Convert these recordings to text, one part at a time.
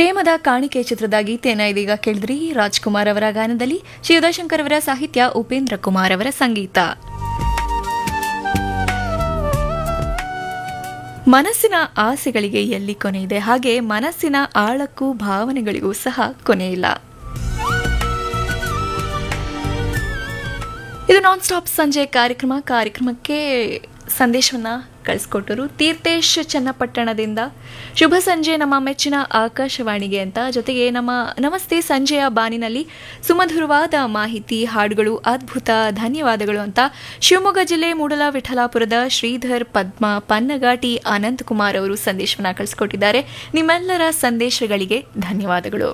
ಪ್ರೇಮದ ಕಾಣಿಕೆ ಚಿತ್ರದ ಗೀತೆಯನ್ನ ಇದೀಗ ಕೇಳಿದ್ರಿ ರಾಜ್ಕುಮಾರ್ ಅವರ ಗಾನದಲ್ಲಿ ಶಿವದಾಶಂಕರ್ ಅವರ ಸಾಹಿತ್ಯ ಉಪೇಂದ್ರ ಕುಮಾರ್ ಅವರ ಸಂಗೀತ ಮನಸ್ಸಿನ ಆಸೆಗಳಿಗೆ ಎಲ್ಲಿ ಕೊನೆ ಇದೆ ಹಾಗೆ ಮನಸ್ಸಿನ ಆಳಕ್ಕೂ ಭಾವನೆಗಳಿಗೂ ಸಹ ಕೊನೆ ಇಲ್ಲ ಇದು ನಾನ್ ಸ್ಟಾಪ್ ಸಂಜೆ ಕಾರ್ಯಕ್ರಮ ಕಾರ್ಯಕ್ರಮಕ್ಕೆ ಸಂದೇಶವನ್ನ ಕಳಿಸ್ಕೊಟ್ಟರು ತೀರ್ಥೇಶ್ ಚನ್ನಪಟ್ಟಣದಿಂದ ಶುಭ ಸಂಜೆ ನಮ್ಮ ಮೆಚ್ಚಿನ ಆಕಾಶವಾಣಿಗೆ ಅಂತ ಜೊತೆಗೆ ನಮ್ಮ ನಮಸ್ತೆ ಸಂಜೆಯ ಬಾನಿನಲ್ಲಿ ಸುಮಧುರವಾದ ಮಾಹಿತಿ ಹಾಡುಗಳು ಅದ್ಭುತ ಧನ್ಯವಾದಗಳು ಅಂತ ಶಿವಮೊಗ್ಗ ಜಿಲ್ಲೆ ಮೂಡಲ ವಿಠಲಾಪುರದ ಶ್ರೀಧರ್ ಪದ್ಮ ಪನ್ನಗಾಟಿ ಅನಂತಕುಮಾರ್ ಅವರು ಸಂದೇಶವನ್ನ ಕಳಿಸ್ಕೊಟ್ಟಿದ್ದಾರೆ ನಿಮ್ಮೆಲ್ಲರ ಸಂದೇಶಗಳಿಗೆ ಧನ್ಯವಾದಗಳು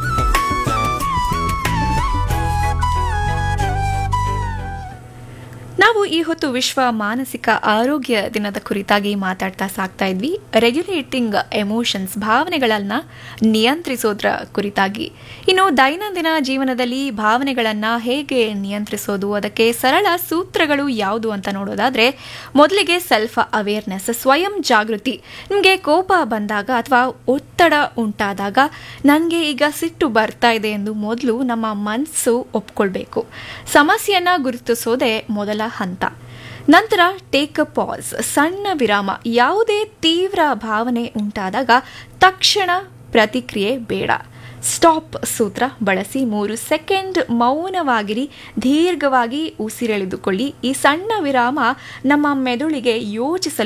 ನಾವು ಈ ಹೊತ್ತು ವಿಶ್ವ ಮಾನಸಿಕ ಆರೋಗ್ಯ ದಿನದ ಕುರಿತಾಗಿ ಮಾತಾಡ್ತಾ ಸಾಕ್ತಾ ಇದ್ವಿ ರೆಗ್ಯುಲೇಟಿಂಗ್ ಎಮೋಷನ್ಸ್ ಭಾವನೆಗಳನ್ನ ನಿಯಂತ್ರಿಸೋದ್ರ ಕುರಿತಾಗಿ ಇನ್ನು ದೈನಂದಿನ ಜೀವನದಲ್ಲಿ ಭಾವನೆಗಳನ್ನ ಹೇಗೆ ನಿಯಂತ್ರಿಸೋದು ಅದಕ್ಕೆ ಸರಳ ಸೂತ್ರಗಳು ಯಾವುದು ಅಂತ ನೋಡೋದಾದ್ರೆ ಮೊದಲಿಗೆ ಸೆಲ್ಫ್ ಅವೇರ್ನೆಸ್ ಸ್ವಯಂ ಜಾಗೃತಿ ನಿಮಗೆ ಕೋಪ ಬಂದಾಗ ಅಥವಾ ಒತ್ತಡ ಉಂಟಾದಾಗ ನನಗೆ ಈಗ ಸಿಟ್ಟು ಬರ್ತಾ ಇದೆ ಎಂದು ಮೊದಲು ನಮ್ಮ ಮನಸ್ಸು ಒಪ್ಕೊಳ್ಬೇಕು ಸಮಸ್ಯೆಯನ್ನ ಗುರುತಿಸೋದೇ ಮೊದಲ ಹಂತ ನಂತರ ಟೇಕ್ ಅ ಪಾಸ್ ಸಣ್ಣ ವಿರಾಮ ಯಾವುದೇ ತೀವ್ರ ಭಾವನೆ ಉಂಟಾದಾಗ ತಕ್ಷಣ ಪ್ರತಿಕ್ರಿಯೆ ಬೇಡ ಸ್ಟಾಪ್ ಸೂತ್ರ ಬಳಸಿ ಮೂರು ಸೆಕೆಂಡ್ ಮೌನವಾಗಿರಿ ದೀರ್ಘವಾಗಿ ಉಸಿರೆಳೆದುಕೊಳ್ಳಿ ಈ ಸಣ್ಣ ವಿರಾಮ ನಮ್ಮ ಮೆದುಳಿಗೆ ಯೋಚಿಸಲು